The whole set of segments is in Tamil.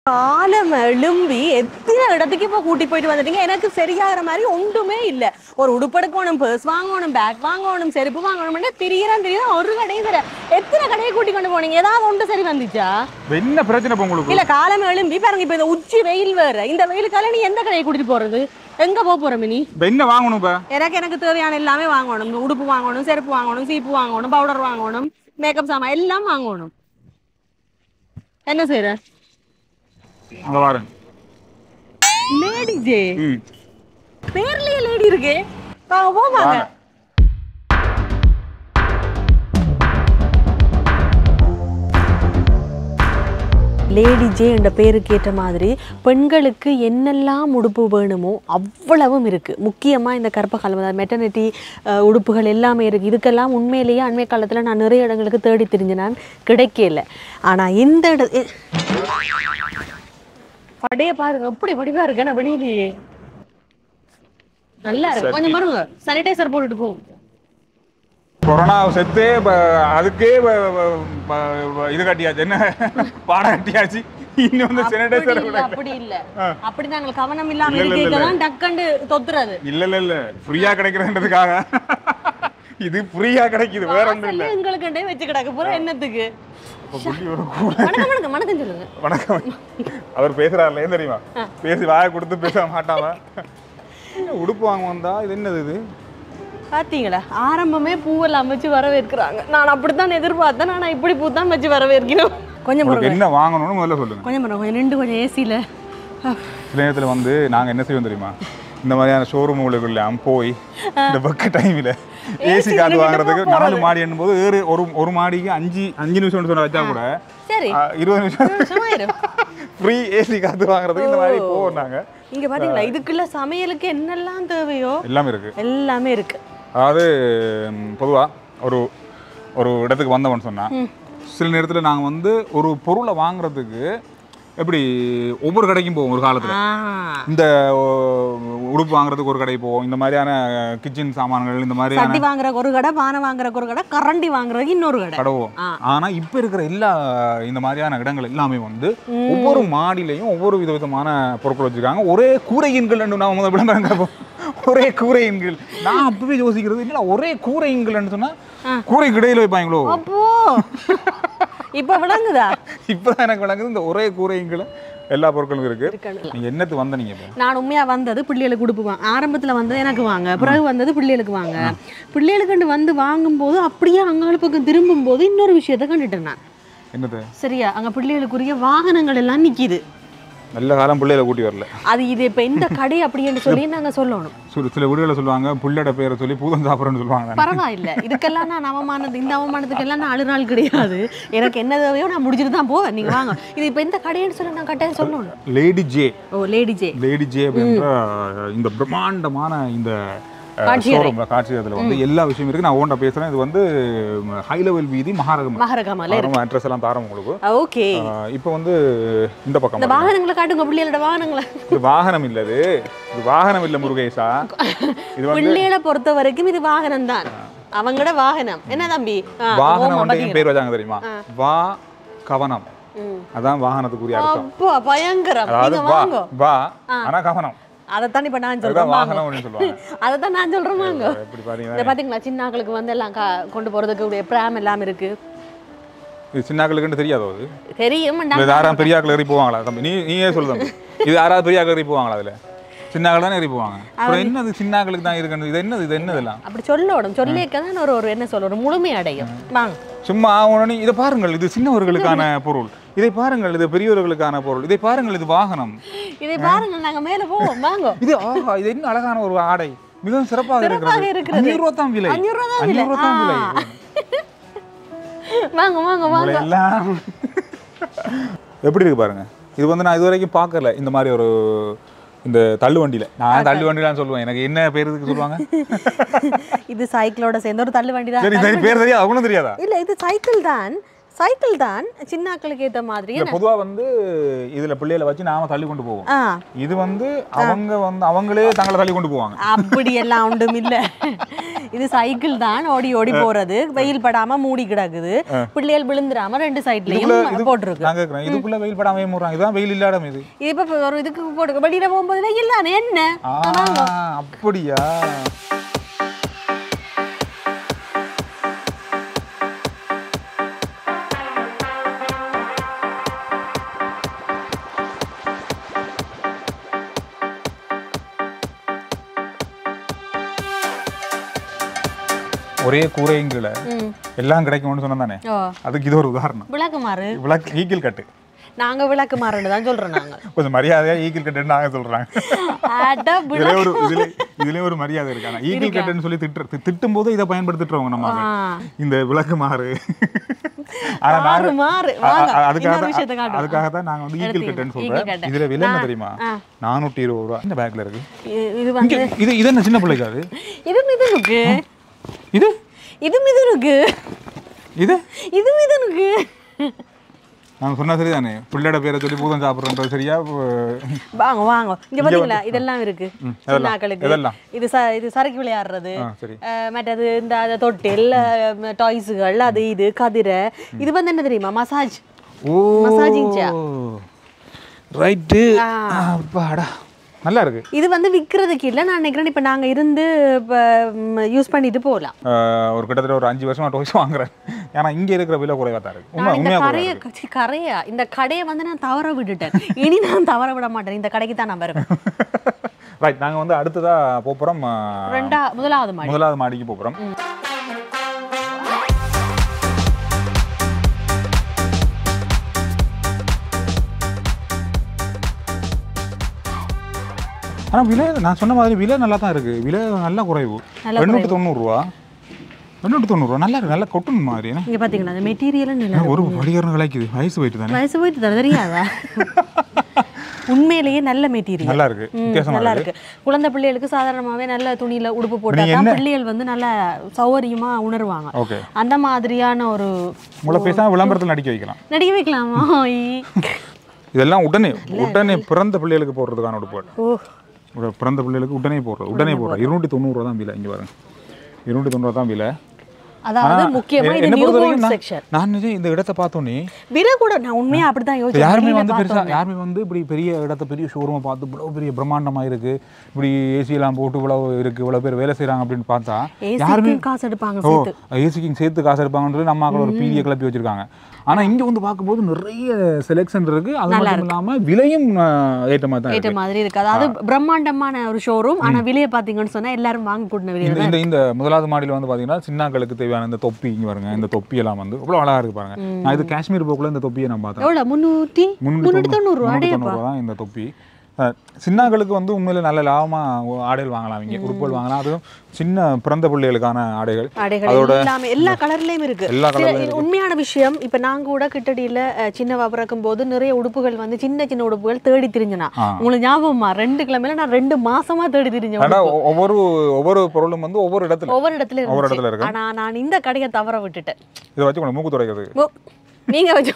காலம் எழும்பி எத்தனை இடத்துக்கு இப்போ கூட்டி போயிட்டு வந்துட்டீங்க எனக்கு சரியாகிற மாதிரி ஒன்றுமே இல்ல ஒரு உடுப்பெடுக்கணும் பர்ஸ் வாங்கணும் பேக் வாங்கணும் செருப்பு வாங்கணும்னு திரியறான் தெரியும் ஒரு கடையும் தர எத்தனை கடையை கூட்டி கொண்டு போனீங்க ஏதாவது ஒன்று சரி வந்துச்சா என்ன பிரச்சனை இப்போ உங்களுக்கு இல்ல காலம் எழும்பி பாருங்க இப்ப இந்த உச்சி வெயில் வேற இந்த வெயிலுக்கால நீ எந்த கடையை கூட்டிட்டு போறது எங்க போக போற மினி இப்போ என்ன வாங்கணும் இப்போ எனக்கு எனக்கு தேவையான எல்லாமே வாங்கணும் இந்த உடுப்பு வாங்கணும் செருப்பு வாங்கணும் சீப்பு வாங்கணும் பவுடர் வாங்கணும் மேக்கப் சாமான் எல்லாம் வாங்கணும் என்ன செய்யற அங்கே பாருங்க லேடி ஜே ம் பேர்லயே லேடி இருக்கு வாங்க போவாங்க வாங்க. லேடி ஜே என்ற பேருக்கு ஏற்ற மாதிரி பெண்களுக்கு என்னெல்லாம் உடுப்பு வேணுமோ அவ்வளவும் இருக்கு முக்கியமாக இந்த கர்ப்ப காலம் அதாவது மெட்டர்னிட்டி உடுப்புகள் எல்லாமே இருக்கு இதுக்கெல்லாம் உண்மையிலேயே அண்மை காலத்தில் நான் நிறைய இடங்களுக்கு தேடி திரிஞ்சு நான் கிடைக்கல ஆனால் இந்த இட எ- படைய பாருங்க எப்படி வடிவா இருக்கு நான் வெளியிலேயே நல்லா இருக்கு கொஞ்சம் பாருங்க சானிடைசர் போட்டுட்டு போகும் கொரோனா செத்து இப்ப அதுக்கே இப்ப- இப்ப- இப்ப இது கட்டியாச்சு என்ன பாடம் கட்டியாச்சு இன்னும் வந்து சானிடைசர் அப்படி கூட இல்ல, அப்படி இல்ல ஆ. அப்படி நாங்கள் கவனம் இல்லாம இல்ல, இல்ல, இல்ல. இருக்கதான் டக்கண்டு தொத்துறது இல்ல இல்ல இல்ல ஃப்ரீயா கிடைக்கிறதுக்காக இது ஃப்ரீயா கிடைக்குது வேற ஒண்ணும் இல்ல வாசல்ல எங்களுக்குண்டே வச்சு கிடக்க போற என்னத்துக்கு இப்ப புள்ளி ஒரு கூட வணக்கம் வணக்கம் வணக்கம் சொல்லுங்க வணக்கம் அவர் பேசுறாருல ஏன் தெரியுமா பேசி வாயை கொடுத்து பேச மாட்டாம என்ன உடுப்பு வாங்க வந்தா இது என்னது இது பாத்தீங்களா ஆரம்பமே பூவெல்லாம் வச்சு வரவேற்கிறாங்க நான் அப்படித்தான் எதிர்பார்த்தேன் நான் இப்படி பூ தான் வச்சு வரவேற்கிறோம் கொஞ்சம் உங்களுக்கு பாருங்க என்ன வாங்கணும்னு முதல்ல சொல்லுங்க கொஞ்சம் பாருங்க கொஞ்சம் ரெண்டு கொஞ்சம் ஏசியில சில நேரத்தில் வந்து நாங்கள் என்ன செய்வோம் தெரியுமா இந்த மாதிரியான ஷோரூமுகளுக்கெல்லாம் போய் இந்த பக்க டைமில் ஏசி காத்து நின்னுட்டு வாங்குறதுக்கு போறது. நாலு மாடி போது ஏறு ஒரு ஒரு மாடிக்கு அஞ்சு அஞ்சு நிமிஷம் சொன்ன வச்சா கூட சரி ஆ, இருபது நிமிஷம் நிமிஷமாயிரும் ஃப்ரீ ஏசி காத்து வாங்குறதுக்கு இந்த மாதிரி போவோம் நாங்கள் இங்க பாத்தீங்களா இதுக்குள்ள சமையலுக்கு என்னெல்லாம் தேவையோ எல்லாமே இருக்கு எல்லாமே இருக்கு அதாவது பொதுவாக ஒரு ஒரு இடத்துக்கு வந்தவன் சொன்னா சில நேரத்தில் நாங்கள் வந்து ஒரு பொருளை வாங்குறதுக்கு எப்படி ஒவ்வொரு கடைக்கும் போவோம் ஒரு காலத்தில் ஆ. இந்த ஓ, உடுப்பு வாங்குறதுக்கு ஒரு கடை போவோம் இந்த மாதிரியான கிச்சன் சாமான்கள் இந்த மாதிரியான சட்டி வாங்குறக்கு ஒரு கடை பானை வாங்குறக்கு ஒரு கடை கரண்டி வாங்குறதுக்கு இன்னொரு கடை கடவோம் ஆ. ஆனா இப்ப இருக்கிற எல்லா இந்த மாதிரியான இடங்கள் எல்லாமே வந்து ஒவ்வொரு மாடியிலையும் ஒவ்வொரு விதவிதமான பொருட்கள் வச்சிருக்காங்க ஒரே கூரையின்கள் நான் முதல் விளம்பரம் கேட்போம் ஒரே கூரையின்கள் நான் அப்பவே யோசிக்கிறது இல்ல ஒரே கூரையின்கள்னு சொன்னா கூரைக்கு இடையில வைப்பாங்களோ அப்போ இப்ப விளங்குதா இப்பதான் எனக்கு விளங்குது இந்த ஒரே கூரையின்கள் எல்லா பொருட்களும் இருக்கு இருக்கணும். நீங்க என்னத்து வந்த நீங்க இப்ப நான் உண்மையா வந்தது பிள்ளைகளுக்கு உடுப்புவாங்க ஆரம்பத்துல வந்தது எனக்கு வாங்க பிறகு வந்தது பிள்ளைகளுக்கு வாங்க பிள்ளைகளுக்கு வந்து வாங்கும்போது அப்படியே அங்காள பக்கம் திரும்பும் போது இன்னொரு விஷயத்த கண்டுட்டேன் நான் என்னது சரியா அங்க பிள்ளைகளுக்குரிய வாகனங்கள் எல்லாம் நிக்குது நல்ல காலம் பிள்ளைகளை கூட்டி வரல அது இது இப்ப இந்த கடை அப்படின்னு சொல்லி நாங்க சொல்லணும் சில சில வீடுகளில் சொல்லுவாங்க புள்ளட பேரை சொல்லி பூதம் சாப்பிட்றேன்னு சொல்லுவாங்க பரவாயில்ல இதுக்கெல்லாம் நான் அவமானது இந்த அவமானத்துக்கெல்லாம் நான் அழுநாள் கிடையாது எனக்கு என்ன தேவையோ நான் முடிச்சுட்டு தான் போவேன் நீங்க வாங்க இது இப்ப இந்த கடைன்னு சொல்லி நான் கட்டாயம் சொல்லணும் லேடி ஜே ஓ லேடி ஜே லேடி ஜே அப்படின்ற இந்த பிரம்மாண்டமான இந்த காட்சி அறை. ஷோரூம் காட்சி அதில் வந்து எல்லா விஷயம் இருக்கு நான் ஓன்ட பேசுறேன் இது வந்து ஹை லெவல் வீதி மகாரகம் மகரகாமல இருக்கு அட்ரஸ் எல்லாம் தாரம் உங்களுக்கு ஓகே இப்போ வந்து இந்த பக்கம் இந்த பாருங்க. வாகனங்களை காட்டுங்க பிள்ளைகளோட வாகனங்களை இது வாகனம் இல்ல இது இது வாகனம் இல்ல முருகேஷா இது வந்து பிள்ளைகளை பொறுத்த வரைக்கும் இது வாகனம் தான் அவங்களோட வாகனம் என்ன தம்பி ஆ, வாகனம் ஓமா, வந்து பாத்தீங்களா? ஏன் பேர் வச்சாங்க தெரியுமா வா கவனம் ம். அதான் வாகனத்துக்குரிய அர்த்தம் அப்பா பயங்கரம் அதாவது நீங்க வா வாங்க வா ஆனா கவனம் அதைத்தான் இப்ப நான் அதுதான் சொல்றேன் வாங்க வாகனம் அப்படின்னு சொல்லுவாங்க அதைத்தான் நான் சொல்றேன் வாங்க எப்படி பாத்தீங்கன்னா இந்த பாத்தீங்களா சின்னாக்களுக்கு வந்து எல்லாம் கா- கொண்டு போறதுக்கு உடைய பிராம் எல்லாம் இருக்கு இது சின்னாக்களுக்குன்னு தெரியாதோ அது தெரியும் இல்ல இது யாராவது பெரியாக்கள் ஏறி போவாங்களா தம்பி நீ நீயே சொல்லு தம்பி இது யாராவது பெரியாக்கள் ஏறி போவாங்களா அதுல சின்னாக்கள் தானே ஏறி போவாங்க அப்புறம் என்னது சின்னாக்களுக்கு தான் இருக்குன்னு இது என்னது இது என்னதெல்லாம் அப்படி சொல்லணும் சொல்லியிருக்க தான் ஒரு ஒரு என்ன சொல்ல ஒரு முழுமை அடையும் வாங்க சும்மா உடனே இதை பாருங்கள் இது சின்னவர்களுக்கான பொருள் இதை பாருங்கள் இது பெரியவர்களுக்கான பொருள் இதை பாருங்கள் இது வாகனம் இதை பாருங்க நாங்க மேல போவோம் வாங்க இது ஆஹா இது என்ன அழகான ஒரு ஆடை மிகவும் சிறப்பாக சிறப்பாக இருக்கிறது இருக்கிறது. அஞ்சூறு ரூபா தான் விலை அஞ்சூறு ரூபா தான் விலை. அஞ்சூறு ரூபா தான் விலை ஆ. வாங்க வாங்க வாங்க உங்களை எல்லாம் எப்படி இருக்கு பாருங்க இது வந்து நான் இது வரைக்கும் பார்க்கல இந்த மாதிரி ஒரு இந்த தள்ளு வண்டியில நான் தள்ளு வண்டிலாம் சொல்லுவேன் எனக்கு என்ன பேர் இதுக்கு சொல்லுவாங்க இது சைக்கிளோட சேர்ந்து ஒரு தள்ளு வண்டி தான் சரி சரி பேர் தெரியாது அவங்களும் தெரியாதா இல்ல இது சைக்கிள் தான் சைக்கிள் தான் சின்னாக்களுக்கு ஏத்த மாதிரி இல்ல பொதுவா வந்து இதுல பிள்ளைகளை வச்சு நாம தள்ளி கொண்டு போவோம் ஆ இது வந்து அவங்க வந்து அவங்களே தங்களை தள்ளி கொண்டு போவாங்க அப்படி எல்லாம் ஒன்றும் இல்ல இது சைக்கிள் தான் ஓடி ஓடி போறது வெயில் படாம மூடி கிடக்குது பிள்ளைகள் விழுந்துடாம ரெண்டு இதுக்குள்ள சைட்லயும் இது போட்டிருக்கு நான் கேட்கறேன் இதுக்குள்ள வெயில் படாம மூடுறாங்க இதுதான் வெயில் இல்லாத இடம் இது இது இப்ப ஒரு இதுக்கு போட்டு வெளியில போகும்போது இல்ல அது என்ன ஆ அப்படியா ஒரே கூரையுங்கள ம். எல்லாம் கிடைக்கும்னு சொன்னா தானே ஓ அதுக்கு இது ஒரு உதாரணம் விளக்குமாறு விளக்கு ஈக்கிள் கட்டு நாங்க விளக்குமாறுன்னு தான் சொல்றோம் நாங்க கொஞ்சம் மரியாதையா ஈக்கிள் கட்டுன்னு நாங்க சொல்றாங்க அட விளக்கு இதுல ஒரு இதுல இதுலயே ஒரு மரியாதை இருக்கு ஆனா ஈக்கிள் கட்டுன்னு சொல்லி திட்டு திட்டும் போது இதை பயன்படுத்திட்டுறவங்க நம்ம ஆ. இந்த விளக்கு மாறு ஆனா மாறு, நாங்க- மாறு. அ- வாங்க. அ- அதுக்காக இன்னொரு விஷயத்தை தான் காட்டுவோம். அதுக்காக தான் நாங்க வந்து ஈக்கிள் எடுத்தீங்க. கட்டுன்னு ஈக்கிள் சொல்றேன் கட்டு. இதுல விலை என்ன நான்- தெரியுமா ஆ. நானூற்றி இருபது ரூபா இந்த பேக்ல இருக்கு இ- இது இங்க வந்து இது இது என்ன சின்ன பிள்ளைக்கு அது இது மிது இருக்கு இது இது மிது இருக்கு இது இது மிது இருக்கு நான் சொன்னா சரிதானே பிள்ளையோட பேரை சொல்லி பூதம் சாப்பிட்றன்றது சரியா வாங்க வாங்க இங்க பாத்தீங்களா இதெல்லாம் இருக்கு ம், எதெல்லாம்? சின்னாக்களுக்கு எதெல்லாம்? இது ச இது சறுக்கி விளையாடுறது ஆ சரி அஹ், மற்றது இந்த அந்த தொட்டில் டாய்ஸுகள் அது இது கதிரை இது வந்து என்ன தெரியுமா மசாஜ் ஓ Massaging chair. ரைட்டு ஆ. அப்பாடா நல்லா இருக்கு இது வந்து விற்கிறதுக்கு இல்லை நான் நினைக்கிறேன் இப்போ நாங்க இருந்து இப்போ யூஸ் பண்ணிட்டு போகலாம் ஆஹ் ஒரு கிட்டத்தட்ட ஒரு அஞ்சு வருஷமா டொய்ஸ் வாங்குறேன் ஏன்னா இங்க இருக்கிற விலை குறைவா தான் இருக்கு உண்மை நான் இந்த உண்மையா குறைவா கரையை இருக்கு சி, கரையா இந்த கடையை வந்து நான் தவற விட்டுட்டேன் இனி நான் தவற விட மாட்டேன் இந்த கடைக்கு தான் நான் வருவேன் ரைட் நாங்க வந்து அடுத்ததா போறோம் ரெண்டா முதலாவது மாடி முதலாவது மாடிக்கு போறோம் ஆனா விலை நான் சொன்ன மாதிரி விலை நல்லா தான் இருக்கு விலை நல்லா குறைவு நல்லா எண்ணூற்றி தொண்ணூறுரூவா எண்ணூற்றி தொண்ணூறுரூவா நல்லா இருக்கு நல்லா கொட்டன் மாதிரி என்ன? இங்க பாத்தீங்களா அந்த மெட்டீரியலும் நல்லா ஒரு வடிகரணம் விளைக்குது வயசு போயிட்டு தானே வயசு போயிட்டு தர தெரியாதா உண்மையிலேயே நல்ல மெட்டீரியல் நல்லா இருக்கு வித்தியாசமா நல்லா இருக்கு இருக்கு குழந்தை பிள்ளைகளுக்கு சாதாரணமாவே நல்ல துணியில உடுப்பு போட்டா நீங்க தான் என்ன- பிள்ளைகள் வந்து நல்ல சௌகரியமா உணர்வாங்க ஓகே அந்த மாதிரியான ஒரு உங்களை பேசாம விளம்பரத்தில் நடிக்க வைக்கலாம் நடிக்க வைக்கலாமா ஈ. இதெல்லாம் உடனே உடனே பிறந்த பிள்ளைகளுக்கு போடுறதுக்கான உடுப்பு ஓ ஒரு பிறந்த பிள்ளைகளுக்கு உடனே போடுறது உடனே போடுறது இருநூற்றி தொண்ணூறுரூவா தான் விலை இங்கே பாருங்க இருநூற்றி தொண்ணூறு தான் விலை அதாவது ஆனா, முக்கியமா எ- இது என்னை நியூ பொறுத்த வரைக்கும் நான்- செக்ஷன் நான் நிஜம் இந்த இடத்த பார்த்தோன்னே விலை கூட நான் உண்மையா அப்படிதான் யோசிச்சேன் யாருமே வெளியில வந்து பெருசா பார்த்தோன்னே. யாருமே வந்து இப்படி பெரிய இடத்த பெரிய ஷோரூமை பார்த்து இவ்வளவு பெரிய பிரம்மாண்டமா இருக்கு இப்படி ஏசி எல்லாம் போட்டு இவ்வளவு இருக்கு இவ்வளவு பேர் வேலை செய்றாங்க அப்படின்னு பார்த்தா யாருமே ஏசிக்கு காசு எடுப்பாங்க ஓ சேர்த்து ஏசிக்கு சேர்த்து காசு எடுப்பாங்கன்னு சொல்லி நம்ம ஆக்கள் ஒரு பீடியை கிளப்பி வச்சிருக்காங்க ஆனா இங்க வந்து பார்க்கும்போது நிறைய செலெக்ஷன் இருக்கு அது மட்டும் இல்லாம விலையும் ஆஹ், ஏற்ற மாதிரி தான் ஏற்ற இருக்கு மாதிரி இருக்கு அதாவது பிரம்மாண்டமான ஒரு ஷோரூம் ஆனா விலையை பாத்தீங்கன்னு சொன்னா எல்லாரும் வாங்க கூட்டின விலை இந்த இந்த இந்த முதலாவது மாடியில் வந்து பாத்தீங்கன்னா சின்னாக்களுக்கு தேவையான இந்த தொப்பி இங்க பாருங்க இந்த தொப்பி எல்லாம் வந்து இவ்வளவு அழகா இருக்கு பாருங்க நான் இது காஷ்மீர் போக்குள்ள இந்த தொப்பியை நான் பார்த்தேன் எவ்வளவு முந்நூற்றி முந்நூற்றி தொண்ணூறு ரூபா முந்நூற்றி தொண்ணூறு தான் இந்த தொப்பி அஹ், சின்னாக்களுக்கு வந்து உண்மையில நல்ல லாபமா ஆடைகள் வாங்கலாம் இங்க உடுப்புகள் வாங்கலாம் அதுவும் சின்ன பிறந்த பிள்ளைகளுக்கான ஆடைகள் ஆடைகள் எல்லாமே எல்லா கலர்லயும் இருக்கு எல்லா சில- கலர்லயும் இது உண்மையான விஷயம் இப்ப நாங்க கூட கிட்டடியில அஹ், சின்னவா பிறக்கும் போது நிறைய உடுப்புகள் வந்து சின்ன சின்ன உடுப்புகள் தேடி திரிஞ்சனா ஆ. உங்களுக்கு ஞாபகமா ரெண்டு கிழமையில நான் ரெண்டு மாசமா தேடி திரிஞ்சேன் ஆனா உடுப்பு. ஒ- ஒவ்வொரு ஒவ்வொரு பொருளும் வந்து ஒவ்வொரு இடத்துல ஒவ்வொரு இடத்துல ஒவ்வொரு இருந்துச்சு. இடத்துல இருக்கு. ஆனா நான் இந்த கடையை தவற விட்டுட்டேன் இதை வச்சு உங்களை மூக்கு துடைக்கிறது ஓ, நீங்க வச்சு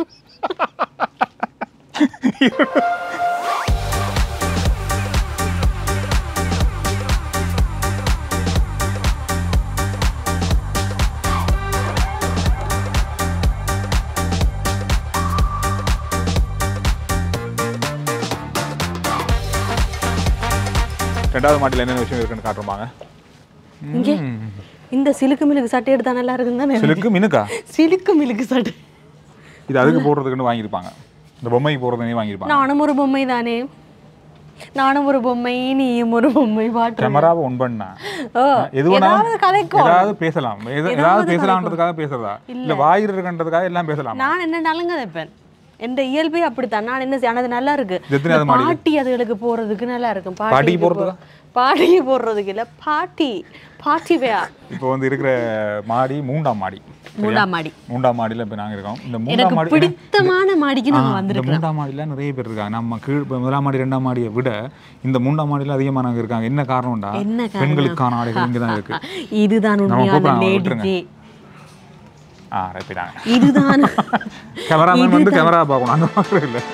ரெண்டாவது மாட்டில் என்னென்ன விஷயம் இருக்குன்னு காட்டுறோமாங்க இங்கே இந்த சிலுக்கு மிலுக்கு சட்டை எடுத்தா நல்லா இருக்குன்னு தானே சிலுக்கு மினுக்கா சிலுக்கு மிலுக்கு சட்டை இது அதுக்கு போடுறதுக்குன்னு வாங்கியிருப்பாங்க இந்த பொம்மைக்கு போடுறதுனே வாங்கியிருப்பாங்க நானும் ஒரு பொம்மை தானே நானும் ஒரு பொம்மை நீயும் ஒரு பொம்மை பாட்டு கேமராவை ஒன் பண்ணா ஓ எது வேணாலும் ஏதாவது கதைக்கும் ஏதாவது பேசலாம் எது- ஏதாவது பேசலாம்ன்றதுக்காக பேசுறதா இல்ல வாயிறு இருக்கன்றதுக்காக எல்லாம் பேசலாம் நான் என்ன நலுங்க வைப்பேன் என் இயல்பே அப்படித்தான் நான் என்ன செய்ய- ஆனா அது நல்லா இருக்கு இது எத்தனையாவது இந்த மாடி? பாட்டி அதுகளுக்கு போறதுக்கு நல்லா இருக்கும் பாட்டிக்கு பாட்டிக்கு போறதுக்கா? போ- பாட்டிக்கு போடுறதுக்கு இல்ல பாட்டி பாட்டி வேயா இப்போ வந்து இருக்கிற மாடி மூன்றாம் மாடி மூன்றாம் மாடி மூன்றாம் மாடியில இப்போ நாங்க இருக்கோம் இந்த மூன்றாம் எனக்கு மாடி பிடித்தமான மாடிக்கு ஆ, நாங்க இந்த வந்திருக்கோம் மூன்றாம் மாடியில நிறைய பேர் இருக்காங்க நம்ம கீழ் இப்ப முதலாம் மாடி ரெண்டாம் மாடியை விட இந்த மூன்றாம் மாடியில அதிகமானவங்க இருக்காங்க என்ன காரணம்டா என்ன காரணம்? பெண்களுக்கான ஆடைகள் இங்க தான் இருக்கு இதுதான் நம்ம உண்மையான கூப்பிடுறாங்க, லேடி விட்டுருங்க. ஜே ஆ ரைட் போயிட்டாங்க இதுதான் கேமராமேன் வந்து கேமரா பார்க்கணும் அந்த மாதிரி இல்லை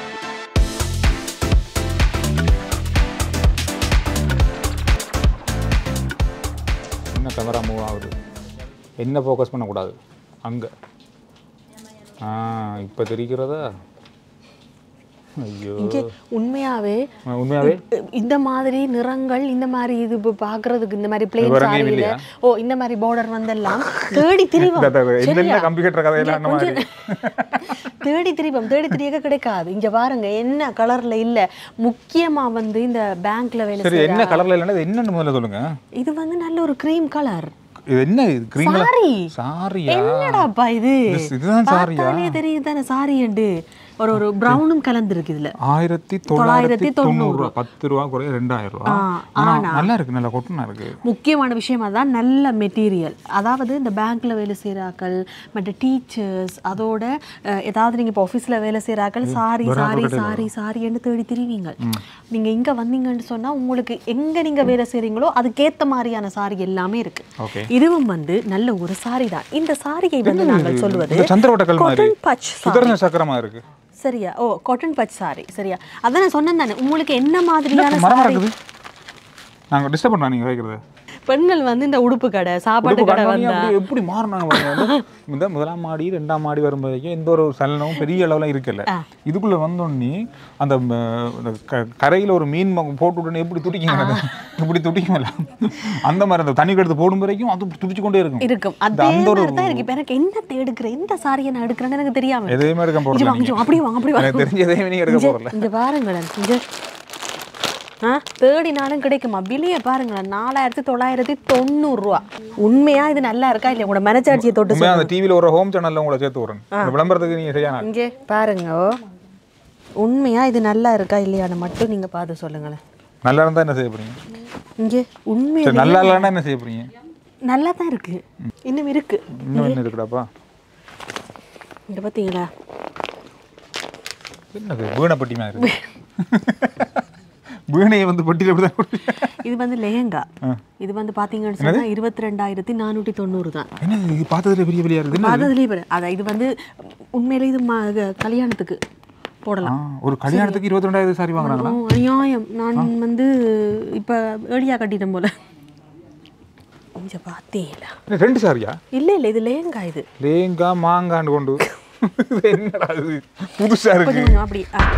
என்ன கேமரா மூவ் ஆகுது என்ன ஃபோக்கஸ் பண்ணக்கூடாது அங்கே ஆ இப்போ தெரிகிறதா ஐயோ இங்கே உண்மையாவே ஆ, உண்மையாவே இந்த மாதிரி நிறங்கள் இந்த மாதிரி இது இப்போ பார்க்கறதுக்கு இந்த மாதிரி பிளேன் விவரமே சாரியில இல்லையா? ஓ இந்த மாதிரி பார்டர் வந்தெல்லாம் தேடி திரிவோம் இந்த- இந்த- என்னென்ன கம்பி கட்டுற கதையெல்லாம் அந்த மாதிரி தேடி திரிவோம் தேடி திரியக்க கிடைக்காது இங்க பாருங்க என்ன கலர்ல இல்ல முக்கியமா வந்து இந்த பேங்க்ல வேலை சரி செய்யற என்ன கலர்ல இல்லைன்னா இது என்னன்னு முதல்ல சொல்லுங்க இது வந்து நல்ல ஒரு கிரீம் கலர் இது என்ன இது கிரீன் கலர் சாரி சாரியா என்னடாப்பா இது இது- இதுதான் சாரியா பார்த்தாலே தெரியுது தானே சாரி ஒரு ஒரு ப்ரௌனும் கலந்துருக்கு இதுல ஆயிரத்தி தொள்ளாயிரத்தி தொண்ணூறு ரூபா பத்து ரூபா குறைய ரெண்டாயிரம் ரூபா ஆனா நல்லா இருக்கு நல்லா கொட்டுனா இருக்கு முக்கியமான விஷயம் அதான் நல்ல மெட்டீரியல் அதாவது இந்த பேங்க்ல வேலை செய்கிறாக்கள் மற்ற டீச்சர்ஸ் அதோட அஹ், ஏதாவது நீங்க இப்போ ஆஃபீஸில் வேலை செய்கிறாக்கள் சாரி சாரி சாரி சாரின்னு தேடி திரிவீங்க நீங்க இங்க வந்தீங்கன்னு சொன்னா உங்களுக்கு எங்க நீங்க வேலை செய்றீங்களோ அதுக்கேத்த மாதிரியான சாரி எல்லாமே இருக்கு ஓகே இதுவும் வந்து நல்ல ஒரு சாரி தான் இந்த சாரியை வந்து நாங்கள் சொல்லுவது இந்த சந்திரவட்டக்கல் மாதிரி cotton பச் சுதர்ண சக்கரமா இருக்கு சரியா ஓ காட்டன் பச் சாரி சரியா அதான் நான் சொன்னேன் தானே உங்களுக்கு என்ன மாதிரியான மரமா சாரி இருக்குது நாங்க டிஸ்டர்ப் பண்ணா நீங்க வைக்கிறது பெண்கள் வந்து இந்த உடுப்பு கடை சாப்பாட்டு உடுப்பு கடை காட்டினோடனே வந்தா அப்படி எப்படி மாறினாங்க பாருங்க வந்து இந்த முதலாம் மாடி ரெண்டாம் மாடி வரும்போதே எந்த ஒரு சலனமும் பெரிய அளவுல இருக்கல இதுக்குள்ள வந்தோடனே அந்த ம, அந்த க- கரையில ஒரு மீன் ம- போட்டு உடனே எப்படி துடிக்குங்க அது? இப்படி துடிக்கும்ல அந்த மாதிரி அந்த தண்ணி கெடுத்து போடும் வரைக்கும் அது துடிச்சு கொண்டே இருக்கும் இருக்கும் இந்த அதே அந்த ஒரு மாதிரி தான் இருக்கு இப்ப எனக்கு என்ன எடுக்கிறேன் எந்த சாரியை நான் எடுக்கிறேன்னு எனக்கு தெரியாம இருக்கு. எதையுமே எடுக்க இங்க போறல வாங்க, இங்க வாங்க, அப்படி வாங்க அப்படி வாங்க எனக்கு தெரிஞ்ச எதையுமே நீங்க எடுக்க இங்க- போறல இங்க பாருங்களேன் இங்க ஆ தேடினாலும் கிடைக்குமா பில்லியை பாருங்களேன் நாலாயிரத்தி தொள்ளாயிரத்தி தொண்ணூறு ரூபா உண்மையா இது நல்லா இருக்கா இல்லையா உங்களோட மனச்சாட்சியை தொட்டு உண்மையா அந்த டிவில ஒரு ஹோம் சேனல்ல உங்களை சேர்த்து விடுறேன் இந்த விளம்பரத்துக்கு நீங்க சரியான ஆள். இங்கே பாருங்க ஓ. உண்மையா இது நல்லா இருக்கா இல்லையான்னு மட்டும் நீங்க பார்த்து சொல்லுங்களேன் நல்லா இருந்தா என்ன செய்ய போறீங்க இங்கே உண்மை சரி நல்லா இல்லைன்னா என்ன செய்ய போறீங்க நல்லா தான் இருக்கு இன்னும் இருக்கு இன்னும் என்ன இருக்குடாப்பா இங்க பாத்தீங்களா என்னது வீணப்பட்டி மாதிரி வீணையை வந்து பட்டியில் எப்படி தான் இது வந்து லெஹங்கா இது வந்து பாத்தீங்கன்னு சொன்னா இருபத்தி ரெண்டாயிரத்தி நானூற்றி தொண்ணூறு தான் என்னது இது பார்த்ததுல பெரிய பெரிய இருக்குது என்ன அதுலேயே பாரு அதான் இது வந்து உண்மையிலே இது ம- இது கல்யாணத்துக்கு ஆ, போடலாம் ஒரு கல்யாணத்துக்கு இருபத்தி ரெண்டாயிரம் சாரி வாங்குறாங்களா ஓ, அநியாயம் நான் வந்து இப்ப ஏடியா கட்டிட்டேன் போல கொஞ்சம் பார்த்தீங்களா என்ன, ரெண்டு சாரியா இல்ல இல்ல இது லேங்கா இது லேங்கா மாங்காண்டு கொண்டு இது என்னடா இது புதுசா இருக்கு கொஞ்சம் கொஞ்சம் அப்படி ஆ.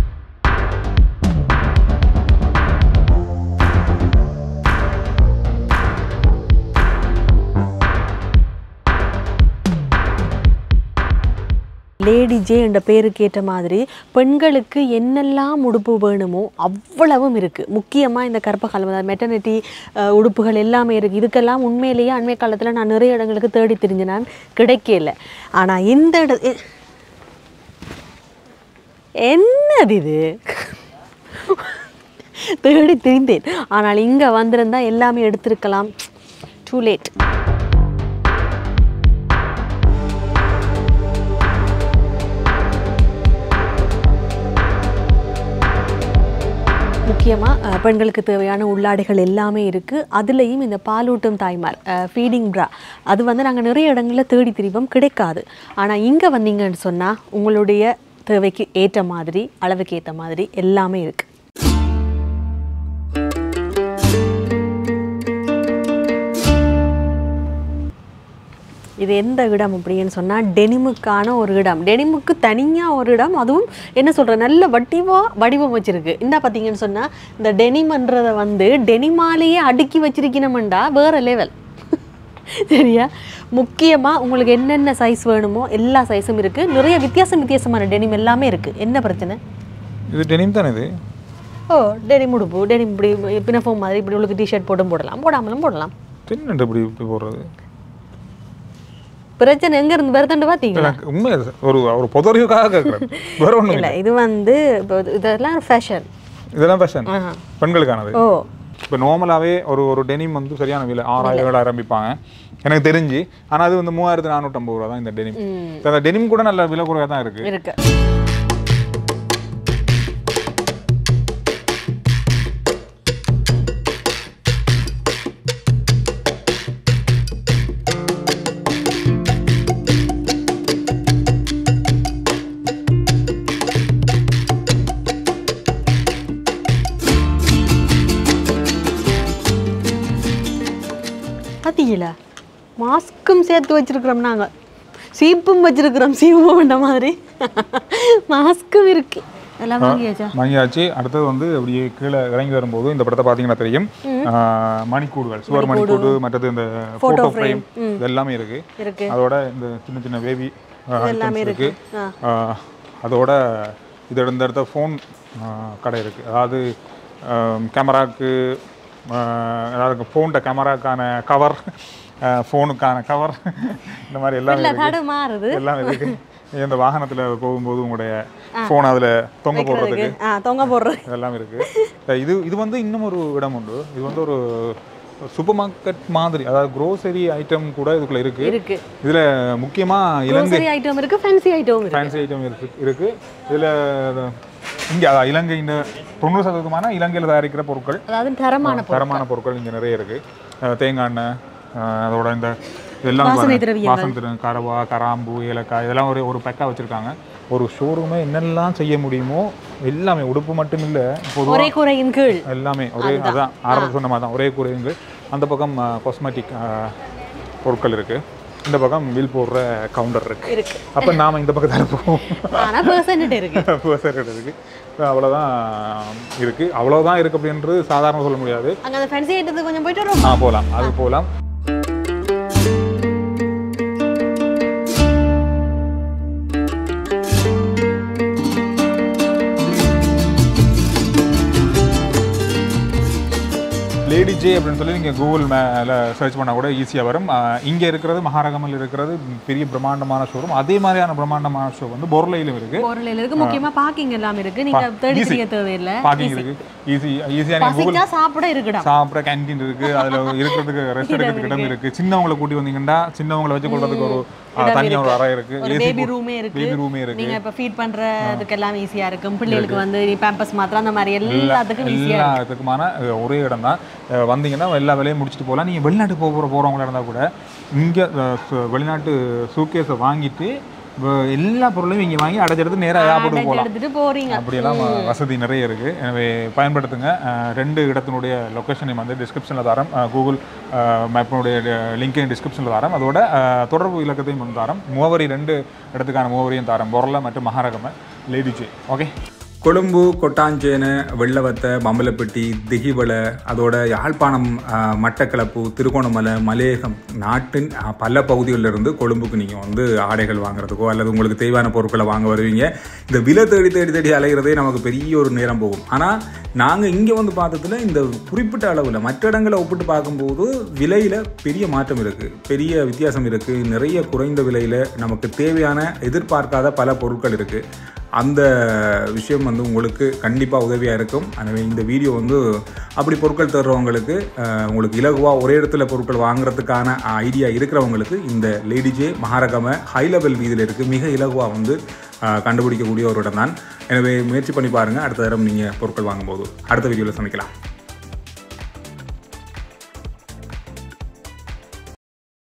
லேடி ஜே என்ற பேருக்கு ஏற்ற மாதிரி பெண்களுக்கு என்னெல்லாம் உடுப்பு வேணுமோ அவ்வளவும் இருக்கு முக்கியமா இந்த கர்ப்பகாலம் அதாவது மெட்டர்னிட்டி உடுப்புகள் எல்லாமே இருக்கு இதுக்கெல்லாம் உண்மையிலேயே அண்மை காலத்துல நான் நிறைய இடங்களுக்கு தேடி திரிஞ்சு நான் கிடைக்கல ஆனா இந்த இட எ- என்னது இது தேடி திரிந்தேன் ஆனால் இங்க வந்திருந்தா எல்லாமே எடுத்திருக்கலாம் டூ லேட் முக்கியமாக பெண்களுக்கு தேவையான உள்ளாடைகள் எல்லாமே இருக்குது அதுலேயும் இந்த பாலூட்டும் தாய்மார் ஃபீடிங் ப்ரா அது வந்து நாங்கள் நிறைய இடங்களில் தேடி திரிவோம் கிடைக்காது ஆனால் இங்கே வந்தீங்கன்னு சொன்னால் உங்களுடைய தேவைக்கு ஏற்ற மாதிரி அளவுக்கு ஏற்ற மாதிரி எல்லாமே இருக்குது இது எந்த இடம் அப்படின்னு சொன்னால் டெனிமுக்கான ஒரு இடம் டெனிமுக்கு தனியாக ஒரு இடம் அதுவும் என்ன சொல்கிற நல்ல வடிவாக வடிவம் வச்சிருக்கு இந்த பார்த்தீங்கன்னு சொன்னால் இந்த டெனிம்ன்றதை வந்து டெனிமாலேயே அடுக்கி வச்சிருக்கணுமெண்டா வேறு லெவல் சரியா முக்கியமாக உங்களுக்கு என்னென்ன சைஸ் வேணுமோ எல்லா சைஸும் இருக்குது நிறைய வித்தியாசம் வித்தியாசமான டெனிம் எல்லாமே இருக்குது என்ன பிரச்சனை இது டெனிம் தானே இது ஓ டெனிம் உடுப்பு டெனிம் இப்படி பினஃபோம் மாதிரி இப்படி உங்களுக்கு டிஷர்ட் போட்டும் போடலாம் போடாமலும் போடலாம் தென்னண்டு இப்படி இப்படி போடுறது பிரச்சனை எங்கேருந்து வருதுன்னு பார்த்தீங்களா எனக்கு உண்மை ஒரு ஒரு பொதறிவுக்காக கேட்குறேன் வேற ஒன்றும் இல்லை இது வந்து இப்போ இதெல்லாம் ஃபேஷன் இதெல்லாம் ஃபேஷன் பெண்களுக்கானது ஓ இப்போ நார்மலாகவே ஒரு ஒரு டெனிம் வந்து சரியான விலை ஆறாயிரம் ஏழாயிரம் ஆரம்பிப்பாங்க எனக்கு தெரிஞ்சு ஆனால் அது வந்து மூவாயிரத்து நானூற்றம்பது ரூபா தான் இந்த டெனிம் அந்த டெனிம் கூட நல்ல விலை குறைவாக தான் இருக்குது இருக்கு தெரியல மாஸ்க்கும் சேர்த்து வச்சிருக்கிறோம் நாங்க சீப்பும் வச்சிருக்கிறோம் சீப்பும் பண்ண மாதிரி மாஸ்க்கும் இருக்கு எல்லாம் வாங்கியாச்சா வாங்கியாச்சு அடுத்தது வந்து அப்படியே கீழே இறங்கி வரும்போது இந்த படத்தை பார்த்தீங்கன்னா தெரியும் ஆஹ் மணிக்கூடுகள் சுவர் மணிக்கூடு மற்றது இந்த ஃபோட்டோ ஃப்ரேம் இது எல்லாமே இருக்கு இருக்கு அதோட இந்த சின்ன சின்ன பேபி எல்லாமே இருக்கு ஆ. ஆஹ் அதோட இது இந்த இடத்த ஃபோன் கடை இருக்கு அதாவது கேமராக்கு அதாவது ஃபோன்ட கேமராக்கான கவர் ஃபோனுக்கான கவர் இந்த மாதிரி எல்லாமே இல்ல இருக்கு தடு மாறுது எல்லாம் இருக்கு இந்த வாகனத்துல போகும்போது உங்களுடைய ஃபோன் அதுல தொங்க போடுறதுக்கு ஆ தொங்க போடுறது இதெல்லாம் இருக்கு அஹ் இது இது வந்து இன்னும் ஒரு இடம் உண்டு இது வந்து ஒரு சூப்பர் மார்க்கெட் மாதிரி அதாவது க்ரோசரி ஐட்டம் கூட இதுக்குள்ள இருக்கு இருக்கு இதுல முக்கியமா இலங்கை க்ரோசரி ஐட்டம் இருக்கு ஃபேன்சி ஐட்டம் இருக்கு ஃபேன்சி ஐட்டம் இருக்கு இருக்கு இதுல இங்க அதான் இலங்கையின் தொண்ணூறு சதவீதமான இலங்கையில் தயாரிக்கிற பொருட்கள் அதாவது தரமான பொருள் தரமான பொருட்கள் இங்க நிறைய இருக்கு அஹ் தேங்காய் எண்ணெய் அஹ் அதோட இந்த இதெல்லாம் வாசனை பாருங்க. திரவியங்கள். வாசனை திரவியம் கரவா கராம்பு ஏலக்காய் இதெல்லாம் ஒரு ஒரு பெக்கா வச்சிருக்காங்க ஒரு ஷோரூமே என்னெல்லாம் செய்ய முடியுமோ எல்லாமே உடுப்பு மட்டும் இல்ல பொதுவா ஒரே குறையின் கீழ் எல்லாமே ஒரே அதான் ஆரம்பத்தில் சொன்ன மாதிரி தான் ஒரே குறையுங்க அந்த பக்கம் காஸ்மெட்டிக் பொருட்கள் இருக்கு இந்த பக்கம் வில் போடுற கவுண்டர் இருக்கு இருக்கு அப்ப நாம இந்த பக்கத்தால போவோம் ஆனா பர்சன்ட் இருக்கு சார் இருக்கு அவ்வளோதான் இருக்கு அவ்வளோதான் இருக்கு அப்படின்றது சாதாரண சொல்ல முடியாது அங்க அந்த ஃபேன்சி ஐட்டத்துக்கு கொஞ்சம் போயிட்டு வரும் ஆ போகலாம் அது போகலாம் லேடி ஜே அப்படின்னு சொல்லி நீங்கள் கூகுள் மேல சர்ச் பண்ணால் கூட ஈஸியாக வரும் இங்கே இருக்கிறது மகாரகமல் இருக்கிறது பெரிய பிரம்மாண்டமான ஷோரூம் அதே மாதிரியான பிரம்மாண்டமான ஷோ வந்து பொருளையிலும் இருக்குது பொருளில் இருக்கு முக்கியமா பார்க்கிங் எல்லாம் இருக்கு நீங்க தேடி easy. தெரிய தேவையில்லை பார்க்கிங் இருக்கு ஈஸி ஈஸியாக நீங்கள் கூகுள் பசிச்சா சாப்பிட இருக்குடா சாப்பிட கேன்டீன் இருக்கு அதுல இருக்கிறதுக்கு ரெஸ்ட் எடுக்கிறதுக்கு இடம் இருக்கு சின்னவங்களை கூட்டி வந்தீங்கன்னா சின்னவங்களை வச்சு கொள்றதுக்கு ஒரு ஆ, தனியா ஒரு அறை இருக்கு ஒரு ஏசி பேபி ரூமே இருக்கு பேபி ரூமே இருக்கு நீங்க இப்ப ஃபீட் பண்றதுக்கு எல்லாம் ஈஸியா இருக்கும் பிள்ளைகளுக்கு வந்து பேம்பஸ் மாத்திரம் அந்த மாதிரி எல்லாத்துக்கும் ஈஸியா எல்லாத்துக்குமான அஹ், ஒரே இடம் தான் வந்தீங்கன்னா எல்லா வேலையும் முடிச்சுட்டு போகலாம் நீங்க வெளிநாட்டுக்கு போக போறவங்களா இருந்தா கூட இங்க அஹ், சு- வெளிநாட்டு சூட்கேஸை வாங்கிட்டு வ- எல்லா பொருளையும் இங்க வாங்கி அடைச்செடுத்து நேராக ஏர்போர்ட்டுக்கு போகலாம் எடுத்துட்டு போறீங்க அப்படியெல்லாம் வசதி நிறைய இருக்குது எனவே பயன்படுத்துங்க அஹ் ரெண்டு இடத்தினுடைய லொக்கேஷனையும் வந்து டிஸ்கிரிப்ஷனில் தரேன் அஹ் கூகுள் மேப்பினுடைய லிங்கையும் டிஸ்கிரிப்ஷனில் தரேன் அதோட அஹ், தொடர்பு இலக்கத்தையும் வந்து தரேன் முகவரி ரெண்டு இடத்துக்கான முகவரியும் தரேன் பொருளை மற்றும் மகாரகம லேடிஜே ஓகே கொழும்பு கொட்டாஞ்சேனை வெள்ளவத்தை பம்பலப்பட்டி திகிவளை அதோட யாழ்ப்பாணம் அஹ், மட்டக்களப்பு திருகோணமலை மலையகம் நாட்டின் அஹ், பல பகுதிகளில் இருந்து கொழும்புக்கு நீங்கள் வந்து ஆடைகள் வாங்குறதுக்கோ அல்லது உங்களுக்கு தேவையான பொருட்களை வாங்க வருவீங்க இந்த விலை தேடி தேடி தேடி அலைகிறதே நமக்கு பெரிய ஒரு நேரம் போகும் ஆனால் நாங்கள் இங்கே வந்து பார்த்ததுல இந்த குறிப்பிட்ட அளவில் மற்ற இடங்களை ஒப்பிட்டு பார்க்கும்போது விலையில் பெரிய மாற்றம் இருக்குது பெரிய வித்தியாசம் இருக்குது நிறைய குறைந்த விலையில் நமக்கு தேவையான எதிர்பார்க்காத பல பொருட்கள் இருக்குது அந்த விஷயம் வந்து உங்களுக்கு கண்டிப்பாக உதவியாக இருக்கும் எனவே இந்த வீடியோ வந்து அப்படி பொருட்கள் தர்றவங்களுக்கு அஹ், உங்களுக்கு இலகுவாக ஒரே இடத்துல பொருட்கள் வாங்குறதுக்கான ஐடியா இருக்கிறவங்களுக்கு இந்த lady J Maharagama high level வீதியில் இருக்குது மிக இலகுவாக வந்து அஹ், கண்டுபிடிக்கக்கூடிய ஒரு இடம் தான் எனவே முயற்சி பண்ணி பாருங்கள் அடுத்த தரம் நீங்கள் பொருட்கள் வாங்கும்போது அடுத்த வீடியோவில் சந்திக்கலாம்